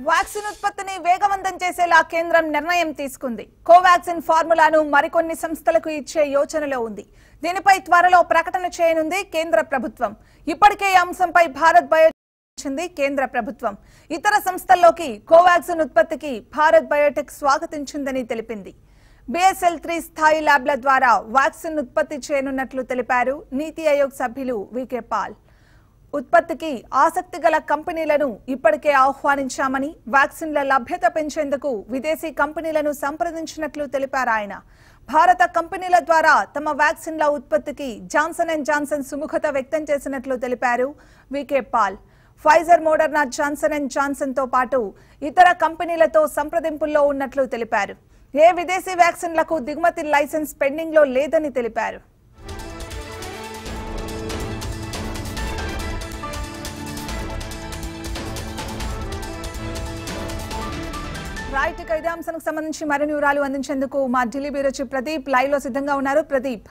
vaccine ఉత్పత్తిని వేగవంతం చేసేలా కేంద్రం నిర్ణయం తీసుకుంది కోవాక్సిన్ ఫార్ములాను మరికొన్ని సంస్థలకు ఇచ్చే యోచనలో ఉంది దీనిపై త్వరలో ప్రకటన చేయనుంది కేంద్ర ప్రభుత్వం ఇప్పటికే ఈ అంశంపై భారత్ బయో ఇచ్చింది కేంద్ర ప్రభుత్వం ఇతర సంస్థల్లోకి కోవాక్సిన్ ఉత్పత్తికి భారత్ బయోటెక్ స్వాగతించిందని తెలిపింది బిఎస్ఎల్ త్రీ స్థాయి ల్యాబ్ల ద్వారా వ్యాక్సిన్ ఉత్పత్తి చేయనున్నట్లు తెలిపారు నీతి ఆయోగ్ సభ్యులు వికే పాల్ ఉత్పత్తికి ఆసక్తి గల కంపెనీలను ఇప్పటికే ఆహ్వానించామని వ్యాక్సిన్ల లభ్యత పెంచేందుకు విదేశీ కంపెనీలను సంప్రదించినట్లు తెలిపారు ఆయన భారత కంపెనీల ద్వారా తమ వ్యాక్సిన్ల ఉత్పత్తికి జాన్సన్ అండ్ జాన్సన్ సుముఖత వ్యక్తం చేసినట్లు తెలిపారు VK Paul Pfizer Moderna Johnson and Johnson తో పాటు ఇతర కంపెనీలతో సంప్రదింపుల్లో ఉన్నట్లు తెలిపారు ఏ విదేశీ వ్యాక్సిన్లకు దిగుమతి లైసెన్స్ పెండింగ్ లో లేదని తెలిపారు రైట్ ఇక ఇదే అంశానికి సంబంధించి మరిన్ని వివరాలు అందించేందుకు మా Delhi bureau chief Pradeep live లో సిద్ధంగా ఉన్నారు ప్రదీప్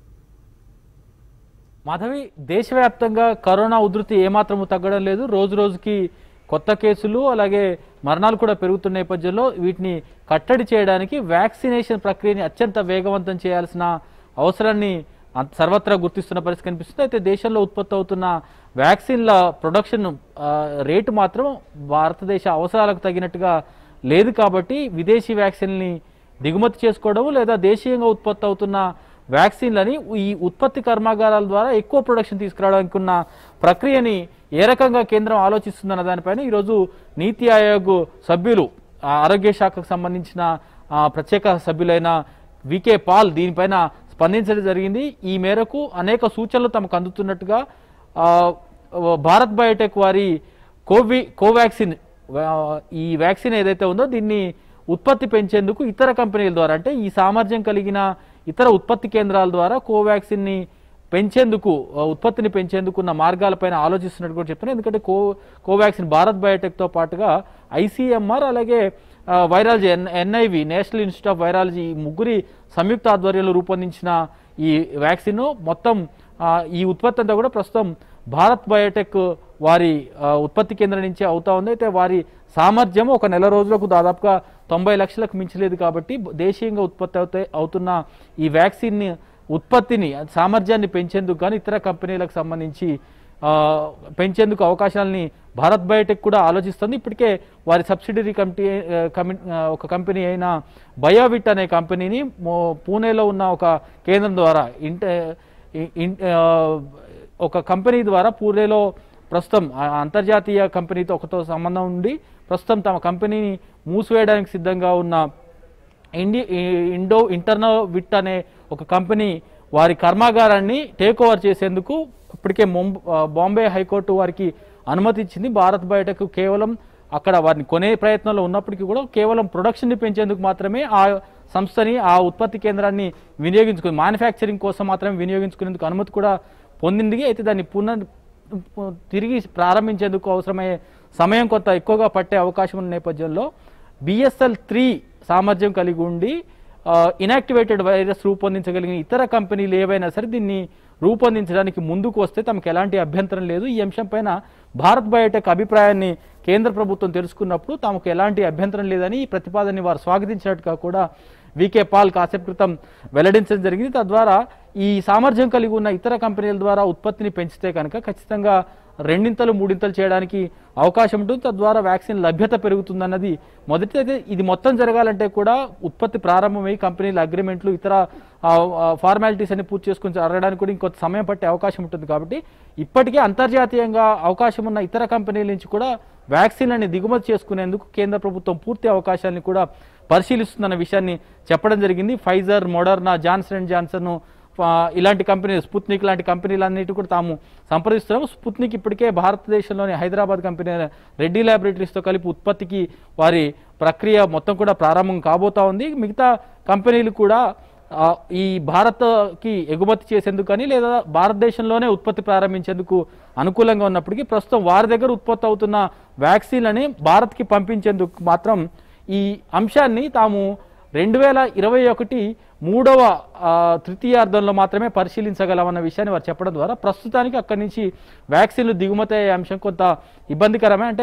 మాధవి దేశవ్యాప్తంగా కరోనా ఉధృతి ఏమాత్రము తగ్గడం లేదు రోజు రోజుకి కొత్త కేసులు అలాగే మరణాలు కూడా పెరుగుతున్న నేపథ్యంలో వీటిని కట్టడి చేయడానికి వ్యాక్సినేషన్ ప్రక్రియని అత్యంత వేగవంతం చేయాల్సిన అవసరాన్ని అంత- సర్వత్రా గుర్తిస్తున్న పరిస్థితి కనిపిస్తుంది అయితే దేశంలో ఉత్పత్తి అవుతున్న వ్యాక్సిన్ల ప్రొడక్షన్ ఆ, రేటు మాత్రం భారతదేశ అవసరాలకు తగినట్టుగా లేదు కాబట్టి విదేశీ వ్యాక్సిన్ని దిగుమతి చేసుకోవడం లేదా దేశీయంగా ఉత్పత్తి అవుతున్న వ్యాక్సిన్లని ఈ ఉత్పత్తి కర్మాగారాల ద్వారా ఎక్కువ ప్రొడక్షన్ తీసుకురావడానికి ఉన్న ప్రక్రియని ఏ రకంగా కేంద్రం ఆలోచిస్తుందన్న దానిపైన ఈరోజు నీతి ఆయోగ్ సభ్యులు ఆ ఆరోగ్య శాఖకు సంబంధించిన ఆ, ప్రత్యేక సభ్యులైన వికే పాల్ దీనిపైన స్పందించడం జరిగింది ఈ మేరకు అనేక సూచనలు తమకు అందుతున్నట్టుగా ఆ, భారత్ బయోటెక్ వారి కోవి కోవాక్సిన్ వా- ఈ వ్యాక్సిన్ ఏదైతే ఉందో దీన్ని ఉత్పత్తి పెంచేందుకు ఇతర కంపెనీల ద్వారా అంటే ఈ సామర్థ్యం కలిగిన ఇతర ఉత్పత్తి కేంద్రాల ద్వారా కోవాక్సిన్ని పెంచేందుకు ఆ, ఉత్పత్తిని పెంచేందుకు ఉన్న మార్గాలపైన ఆలోచిస్తున్నట్టు కూడా చెప్తున్నారు ఎందుకంటే కో కోవాక్సిన్ భారత్ బయోటెక్తో పాటుగా ఐసీఎంఆర్ అలాగే ఆ, virology N NIV national institute of virology ఈ ముగ్గురి సంయుక్త ఆధ్వర్యంలో రూపొందించిన ఈ వ్యాక్సిన్ మొత్తం ఆ, ఈ ఉత్పత్తి అంతా కూడా ప్రస్తుతం భారత్ బయోటెక్ వారి ఆ, ఉత్పత్తి కేంద్రం నుంచి అవుతా ఉంది అయితే వారి సామర్థ్యం ఒక నెల రోజులకు దాదాపుగా తొంభై లక్షలకు మించలేదు కాబట్టి దేశీయంగా ఉత్పత్తి అవుతే అవుతున్న ఈ వ్యాక్సిన్ ఉత్పత్తిని సామర్థ్యాన్ని పెంచేందుకు కానీ ఇతర కంపెనీలకు సంబంధించి ఆ, పెంచేందుకు అవకాశాలని భారత్ బయోటెక్ కూడా ఆలోచిస్తుంది ఇప్పటికే వారి సబ్సిడరీ కమిటీ ఆ, కమి- ఆ, ఒక కంపెనీ అయిన బయోవిట్ అనే కంపెనీని మో- పూణేలో ఉన్న ఒక కేంద్రం ద్వారా ఇంట ఇ- ఇన్- ఆ, ఒక కంపెనీ ద్వారా పూణేలో ప్రస్తుతం ఆ అంతర్జాతీయ కంపెనీతో ఒకతో సంబంధం ఉండి ప్రస్తుతం తమ కంపెనీని మూసివేయడానికి సిద్ధంగా ఉన్న ఇండి ఈ- ఇండో ఇంటర్నల్ విట్ అనే ఒక కంపెనీ వారి కర్మాగారాన్ని టేక్ ఓవర్ చేసేందుకు ఇప్పటికే ముంబ ఆ, బాంబే హైకోర్టు వారికి అనుమతి ఇచ్చింది భారత్ బయోటెక్ కేవలం అక్కడ వారిని కొనే ప్రయత్నంలో ఉన్నప్పటికీ కూడా కేవలం ప్రొడక్షన్ని పెంచేందుకు మాత్రమే ఆ సంస్థని ఆ ఉత్పత్తి కేంద్రాన్ని వినియోగించుకుని మ్యానుఫ్యాక్చరింగ్ కోసం మాత్రమే వినియోగించుకునేందుకు అనుమతి కూడా పొందింది అయితే దాన్ని పునర్ తిరిగి ప్రారంభించేందుకు అవసరమయ్యే సమయం కొంత ఎక్కువగా పట్టే అవకాశం ఉన్న నేపథ్యంలో బిఎస్ఎల్ త్రీ సామర్థ్యం కలిగి ఉండి ఇనాక్టివేటెడ్ వైరస్ రూపొందించగలిగిన ఇతర కంపెనీలు ఏవైనా సరే దీన్ని రూపొందించడానికి ముందుకు వస్తే తమకు ఎలాంటి అభ్యంతరం లేదు ఈ అంశం పైన భారత్ బయోటెక్ అభిప్రాయాన్ని కేంద్ర ప్రభుత్వం తెలుసుకున్నప్పుడు తమకు ఎలాంటి అభ్యంతరం లేదని ఈ ప్రతిపాదనని వారు స్వాగతించినట్టుగా కూడా వికే పాల్ కాసేపు క్రితం వెల్లడించడం జరిగింది తద్వారా ఈ సామర్థ్యం కలిగి ఉన్న ఇతర కంపెనీల ద్వారా ఉత్పత్తిని పెంచితే కనుక ఖచ్చితంగా రెండింతలు మూడింతలు చేయడానికి అవకాశం ఉంటుంది తద్వారా వ్యాక్సిన్ లభ్యత పెరుగుతుందన్నది మొదటి అయితే ఇది మొత్తం జరగాలంటే కూడా ఉత్పత్తి ప్రారంభమై కంపెనీల అగ్రిమెంట్లు ఇతర ఫార్మాలిటీస్ అన్ని పూర్తి చేసుకుని జరగడానికి కూడా ఇంకొంత సమయం పట్టే అవకాశం ఉంటుంది కాబట్టి ఇప్పటికే అంతర్జాతీయంగా అవకాశం ఉన్న ఇతర కంపెనీల నుంచి కూడా వ్యాక్సిన్లని దిగుమతి చేసుకునేందుకు కేంద్ర ప్రభుత్వం పూర్తి అవకాశాన్ని కూడా పరిశీలిస్తుందన్న విషయాన్ని చెప్పడం జరిగింది Pfizer Moderna Johnson and Johnson ఆ, ఇలాంటి కంపెనీలు స్పుత్నిక్ లాంటి కంపెనీలన్నిటి కూడా తాము సంప్రదిస్తున్నాము స్పుత్నిక్ ఇప్పటికే భారతదేశంలోని హైదరాబాద్ కంపెనీ అయిన రెడ్డి ల్యాబొరేటరీస్తో కలిపి ఉత్పత్తికి వారి ప్రక్రియ మొత్తం కూడా ప్రారంభం కాబోతా ఉంది మిగతా కంపెనీలు కూడా ఆ, ఈ భారత్కి ఎగుమతి చేసేందుకు కానీ లేదా భారతదేశంలోనే ఉత్పత్తి ప్రారంభించేందుకు అనుకూలంగా ఉన్నప్పటికీ ప్రస్తుతం వారి దగ్గర ఉత్పత్తి అవుతున్న వ్యాక్సిన్లని భారత్కి పంపించేందుకు మాత్రం ఈ అంశాన్ని తాము రెండు వేల ఇరవై ఒకటి మూడవ ఆ, తృతీయార్థంలో మాత్రమే పరిశీలించగలమన్న విషయాన్ని వారు చెప్పడం ద్వారా ప్రస్తుతానికి అక్కడి నుంచి వ్యాక్సిన్లు దిగుమతి అయ్యే అంశం కొంత ఇబ్బందికరమే అంటే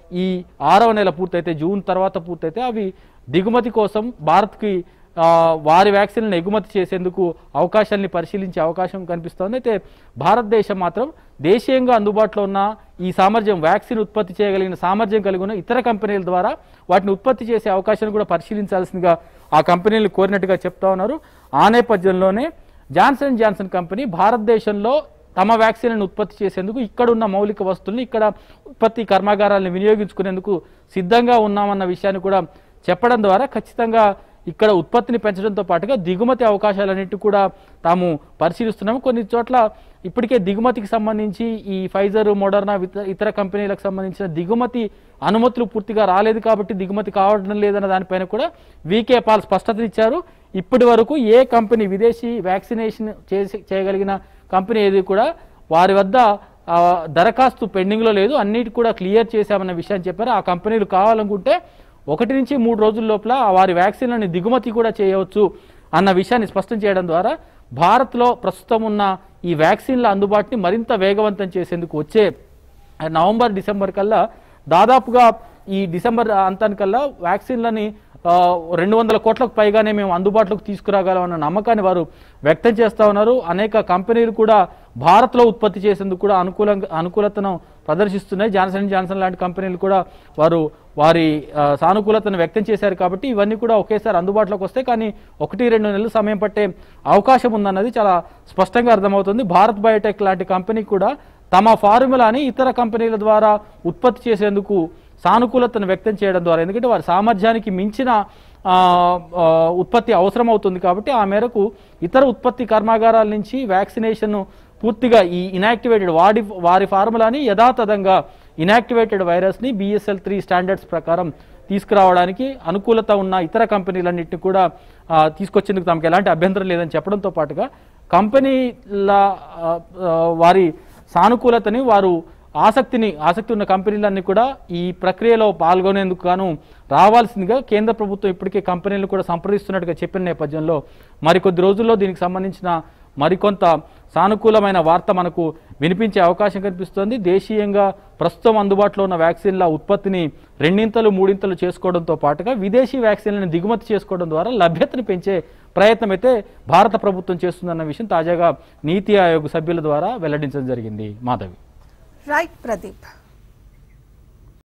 ఈ ఆరవ నెల పూర్తయితే జూన్ తర్వాత పూర్తయితే అవి దిగుమతి కోసం భారత్కి ఆ, వారి వ్యాక్సిన్లను ఎగుమతి చేసేందుకు అవకాశాన్ని పరిశీలించే అవకాశం కనిపిస్తోంది అయితే భారతదేశం మాత్రం దేశీయంగా అందుబాటులో ఉన్న ఈ సామర్థ్యం వ్యాక్సిన్ ఉత్పత్తి చేయగలిగిన సామర్థ్యం కలిగి ఉన్న ఇతర కంపెనీల ద్వారా వాటిని ఉత్పత్తి చేసే అవకాశాన్ని కూడా పరిశీలించాల్సిందిగా ఆ కంపెనీలు కోరినట్టుగా చెప్తా ఉన్నారు ఆ నేపథ్యంలోనే జాన్సన్ జాన్సన్ కంపెనీ భారతదేశంలో తమ వ్యాక్సిన్లను ఉత్పత్తి చేసేందుకు ఇక్కడ ఉన్న మౌలిక వస్తువుల్ని ఇక్కడ ఉత్పత్తి కర్మాగారాలను వినియోగించుకునేందుకు సిద్ధంగా ఉన్నామన్న విషయాన్ని కూడా చెప్పడం ద్వారా ఖచ్చితంగా ఇక్కడ ఉత్పత్తిని పెంచడంతో పాటుగా దిగుమతి అవకాశాలన్నిటి కూడా తాము పరిశీలిస్తున్నాము కొన్ని చోట్ల ఇప్పటికే దిగుమతికి సంబంధించి ఈ ఫైజర్ మోడర్నా ఇత- ఇతర కంపెనీలకు సంబంధించిన దిగుమతి అనుమతులు పూర్తిగా రాలేదు కాబట్టి దిగుమతి కావడం లేదన్న దానిపైన కూడా వీకే పాల్ స్పష్టతనిచ్చారు ఇప్పటి వరకు ఏ కంపెనీ విదేశీ వ్యాక్సినేషన్ చేసి చేయగలిగిన కంపెనీ ఏది కూడా వారి వద్ద ఆ, దరఖాస్తు పెండింగ్లో లేదు అన్నిటి కూడా క్లియర్ చేశామన్న విషయాన్ని చెప్పారు ఆ కంపెనీలు కావాలనుకుంటే ఒకటి నుంచి మూడు రోజుల లోపల వారి వ్యాక్సిన్లను దిగుమతి కూడా చేయవచ్చు అన్న విషయాన్ని స్పష్టం చేయడం ద్వారా భారత్లో ప్రస్తుతం ఉన్న ఈ వ్యాక్సిన్ల అందుబాటుని మరింత వేగవంతం చేసేందుకు వచ్చే నవంబర్ డిసెంబర్ కల్లా దాదాపుగా ఈ డిసెంబర్ అంతానికల్లా వ్యాక్సిన్లని ఆ, రెండు వందల కోట్లకు పైగానే మేము అందుబాటులోకి తీసుకురాగలం అన్న నమ్మకాన్ని వారు వ్యక్తం చేస్తూ ఉన్నారు అనేక కంపెనీలు కూడా భారత్లో ఉత్పత్తి చేసేందుకు కూడా అనుకూలంగా అనుకూలతను ప్రదర్శిస్తున్నాయి జాన్సన్ జాన్సన్ లాంటి కంపెనీలు కూడా వారు వారి ఆ, సానుకూలతను వ్యక్తం చేశారు కాబట్టి ఇవన్నీ కూడా ఒకేసారి అందుబాటులోకి వస్తాయి కానీ ఒకటి రెండు నెలలు సమయం పట్టే అవకాశం ఉందన్నది చాలా స్పష్టంగా అర్థమవుతుంది భారత్ బయోటెక్ లాంటి కంపెనీ కూడా తమ ఫార్ములాని ఇతర కంపెనీల ద్వారా ఉత్పత్తి చేసేందుకు సానుకూలతను వ్యక్తం చేయడం ద్వారా ఎందుకంటే వారి సామర్థ్యానికి మించిన ఆ, ఆ, ఉత్పత్తి అవసరం అవుతుంది కాబట్టి ఆ మేరకు ఇతర ఉత్పత్తి కర్మాగారాల నుంచి వ్యాక్సినేషన్ పూర్తిగా ఈ ఇనాక్టివేటెడ్ వాడి వారి ఫార్ములాని యథాతథంగా ఇనాక్టివేటెడ్ వైరస్ని బిఎస్ఎల్ త్రీ స్టాండర్డ్స్ ప్రకారం తీసుకురావడానికి అనుకూలత ఉన్న ఇతర కంపెనీలన్నింటినీ కూడా ఆ, తీసుకొచ్చేందుకు తమకు ఎలాంటి అభ్యంతరం లేదని చెప్పడంతో పాటుగా కంపెనీల ఆ, ఆ, వారి సానుకూలతని వారు ఆసక్తిని ఆసక్తి ఉన్న కంపెనీలన్నీ కూడా ఈ ప్రక్రియలో పాల్గొనేందుకు గాను రావాల్సిందిగా కేంద్ర ప్రభుత్వం ఇప్పటికే కంపెనీలు కూడా సంప్రదిస్తున్నట్టుగా చెప్పిన నేపథ్యంలో మరికొద్ది రోజుల్లో దీనికి సంబంధించిన మరికొంత సానుకూలమైన వార్త మనకు వినిపించే అవకాశం కనిపిస్తోంది దేశీయంగా ప్రస్తుతం అందుబాటులో ఉన్న వ్యాక్సిన్ల ఉత్పత్తిని రెండింతలు మూడింతలు చేసుకోవడంతో పాటుగా విదేశీ వ్యాక్సిన్లను దిగుమతి చేసుకోవడం ద్వారా లభ్యతను పెంచే ప్రయత్నం అయితే భారత ప్రభుత్వం చేస్తుందన్న విషయం తాజాగా నీతి ఆయోగ్ సభ్యుల ద్వారా వెల్లడించడం జరిగింది మాధవి రైట్ ప్రదీప్